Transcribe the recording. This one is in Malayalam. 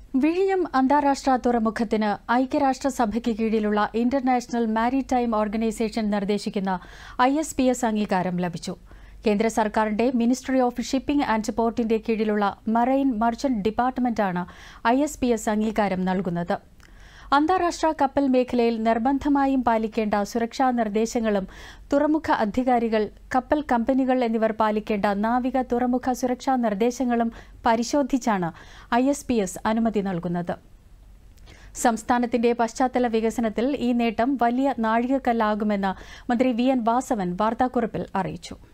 വിഴിഞ്ഞം അന്താരാഷ്ട്ര തുറമുഖത്തിന് ഐക്യരാഷ്ട്രസഭയ്ക്ക് കീഴിലുള്ള ഇന്റർനാഷണൽ മാരിടൈം ഓർഗനൈസേഷൻ നിർദ്ദേശിക്കുന്ന ഐ എസ് പി എസ് അംഗീകാരം ലഭിച്ചു കേന്ദ്ര സർക്കാരിന്റെ മിനിസ്ട്രി ഓഫ് ഷിപ്പിംഗ് ആൻഡ് പോർട്ടിന്റെ കീഴിലുള്ള മറൈൻ മർച്ചന്റ് ഡിപ്പാർട്ട്മെന്റാണ് ഐ എസ് പി എസ് അംഗീകാരം നൽകുന്നത് അന്താരാഷ്ട്ര കപ്പൽ മേഖലയിൽ നിർബന്ധമായും പാലിക്കേണ്ട സുരക്ഷാ നിർദ്ദേശങ്ങളും തുറമുഖ അധികാരികൾ കപ്പൽ കമ്പനികൾ എന്നിവർ പാലിക്കേണ്ട നാവിക തുറമുഖ സുരക്ഷാ നിർദ്ദേശങ്ങളും പരിശോധിച്ചാണ് ഐ എസ് പി എസ് അനുമതി നൽകുന്നത് സംസ്ഥാനത്തിന്റെ പശ്ചാത്തല വികസനത്തിൽ ഈ നേട്ടം വലിയ നാഴികക്കല്ലാകുമെന്ന് മന്ത്രി വി എൻ വാസവൻ വാർത്താക്കുറിപ്പിൽ അറിയിച്ചു